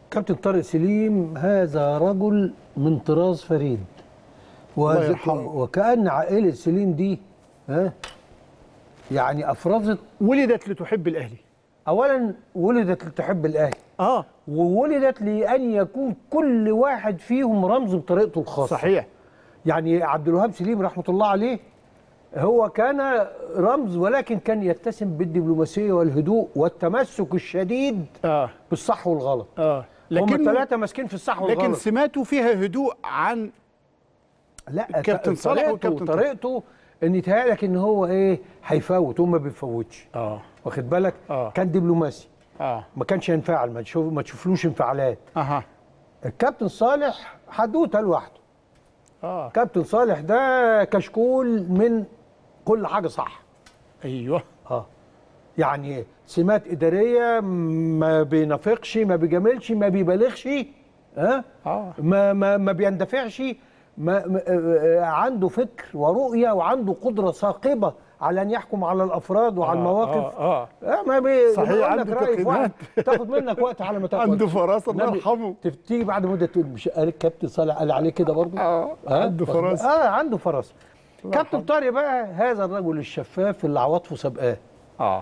كابتن طارق سليم هذا رجل من طراز فريد الله وز- يرحمه. وكأن عائلة سليم دي ها يعني أفرزت ولدت لتحب الاهلي أولا ولدت لتحب الأهلي اه وولدت لأن يكون كل واحد فيهم رمز بطريقته الخاصة صحيح يعني عبد الوهاب سليم رحمة الله عليه هو كان رمز ولكن كان يتسم بالدبلوماسية والهدوء والتمسك الشديد اه بالصح والغلط اه هم لكن الثلاثة ماسكين في الصح والغلط لكن سماته فيها هدوء عن لا كابتن صالح طريقته- وكابتن طارق. طريقته ان يتهيألك ان هو ايه هيفوت هو ما بيفوتش اه واخد بالك آه. كان دبلوماسي اه ما كانش ينفعل ما تشوف ما تشوفلوش انفعالات اها الكابتن صالح حدوته لوحده اه كابتن صالح ده كشكول من كل حاجه صح ايوه اه يعني سمات اداريه ما بينافقش ما بيجاملش ما بيبالغش ها اه ما ما ما بيندفعش ما ما- آه، آه، عنده فكر ورؤيه وعنده قدره ثاقبه على ان يحكم على الافراد وعلى آه، المواقف اه اه آه ما بي صحيح، بيقول لك عنده رأي في واحد تقييمات. تاخد منك وقت على ما تاخد عنده فراسه الله نبي- يرحمه تف- تيجي بعد مده تقول مش قال الكابتن صالح قال عليه كده برضه اه آه؟ عنده واخد- فراسه اه عنده فراسه الله كابتن يرحمه. طارق بقى هذا الرجل الشفاف اللي عواطفه سابقاه اه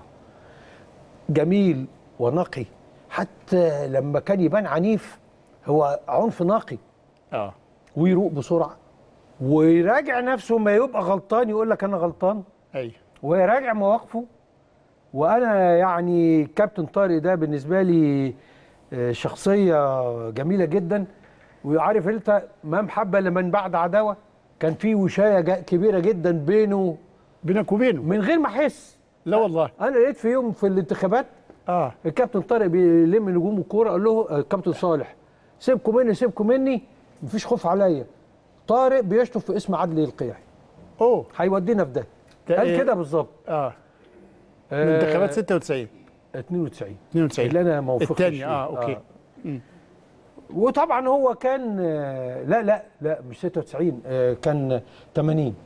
جميل ونقي حتى لما كان يبان عنيف هو عنف نقي اه ويروق بسرعه ويراجع نفسه ما يبقى غلطان يقول لك انا غلطان ايوه ويراجع مواقفه وانا يعني كابتن طارق ده بالنسبه لي آه، شخصيه جميله جدا وعارف انت ما محبه لمن بعد عداوه كان في وشايه جا- كبيره جدا بينه بينك وبينه من غير ما احس لا والله انا لقيت في يوم في الانتخابات اه الكابتن طارق بيلم نجوم الكوره قال له آه، الكابتن صالح سيبكم مني سيبكم مني مفيش خوف عليا طارق بيشطب في اسم عدلي القيعي اوه هيودينا في ده ده قال إيه؟ كده بالظبط اه من آه، انتخابات 96 92 92 اللي انا ما وفقتش الثاني فيه. اه اوكي مم. وطبعا هو كان آه، لا لا لا مش 96 آه، كان 80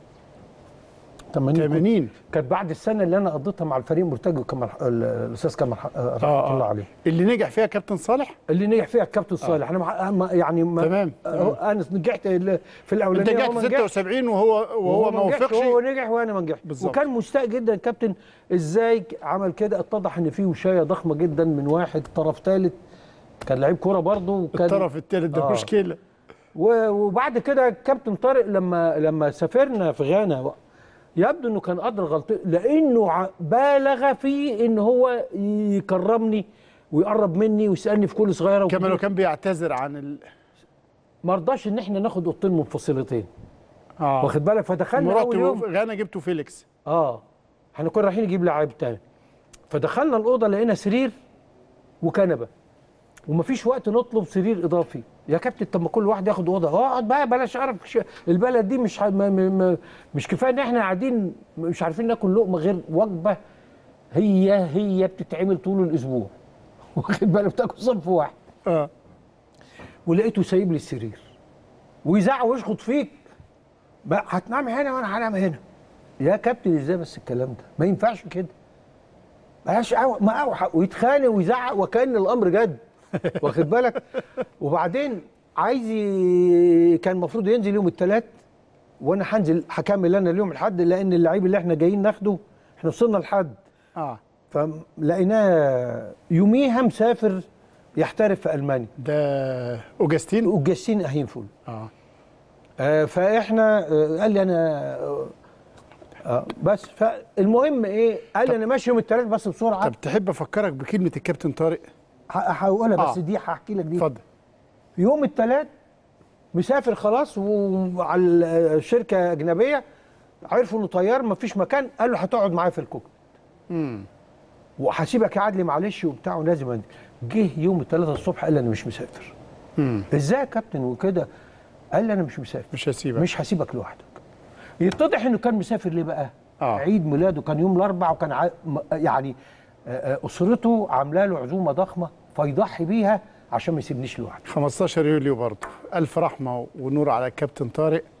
80 كنت- 80 كانت بعد السنه اللي انا قضيتها مع الفريق مرتجي كمال ال- الاستاذ كمال ح- آه، رحمه اه الله اه عليه اللي نجح فيها كابتن صالح اللي نجح فيها الكابتن صالح انا مع- ما- يعني ما تمام، هو انا نجحت ال- في انت الاولانيه نجحت هو ما نجحش. 76 وهو وهو ما نجحش، وفقش هو نجح وانا ما نجحتش بالظبط. وكان مستاء جدا الكابتن ازاي عمل كده اتضح ان في وشايه ضخمه جدا من واحد طرف ثالث كان لعيب كوره برضه وكان الطرف الثالث ده آه. مشكله و- وبعد كده الكابتن طارق لما لما سافرنا في غانا يبدو انه كان قدر غلطته لانه ع- بالغ في ان هو يكرمني ويقرب مني ويسالني في كل صغيره كما لو وكبيرة. كان بيعتذر عن ال... ما رضاش ان احنا ناخد اوضتين منفصلتين اه واخد بالك فدخلنا اول مراتي يوم غانا جبته فيليكس اه احنا كنا رايحين نجيب لعيب تاني فدخلنا الاوضه لقينا سرير وكنبه ومفيش وقت نطلب سرير اضافي يا كابتن طب ما كل واحد ياخد اوضه اقعد بقى بلاش اعرف ش- البلد دي مش ح- ما ما ما مش كفايه ان احنا قاعدين مش عارفين ناكل لقمه غير وجبه هي هي بتتعمل طول الاسبوع واخد بالك بتاكل صنف واحد اه ولقيته سايب لي السرير ويزعق ويشخط فيك بقى هتنام هنا وانا هنام هنا يا كابتن ازاي بس الكلام ده ما ينفعش كده بلاش أو ما اوحى ويتخانق ويزعق وكان الامر جد واخد بالك وبعدين عايز ي... كان المفروض ينزل يوم الثلاث وانا هنزل هكمل انا اليوم الحد لان اللعيب اللي احنا جايين ناخده احنا وصلنا لحد اه فلقيناه يوميها مسافر يحترف في المانيا ده اوجستين وجاسين اهينفول اه آه فاحنا آه قال لي انا آه آه بس فالمهم ايه قال لي انا ماشي يوم الثلاث بس بسرعه طب تحب افكرك بكلمه الكابتن طارق ه- هقولها بس آه. دي هحكي لك دي اتفضل يوم الثلاث مسافر خلاص وعلى شركه اجنبيه عرفوا انه طيار مفيش مكان قال له هتقعد معايا في الكوكبيت امم وهسيبك يا عدلي معلش وبتاع ولازم انزل جه يوم الثلاثة الصبح قال لي انا مش مسافر امم ازاي يا كابتن وكده قال لي انا مش مسافر مش هسيبك مش هسيبك لوحدك يتضح انه كان مسافر ليه بقى آه. عيد ميلاده كان يوم الاربعاء وكان ع... م- يعني آه، آه، اسرته عامله له عزومه ضخمه فيضحي بيها عشان ما يسيبنيش لوحدي 15 يوليو برضه الف رحمه ونور على الكابتن طارق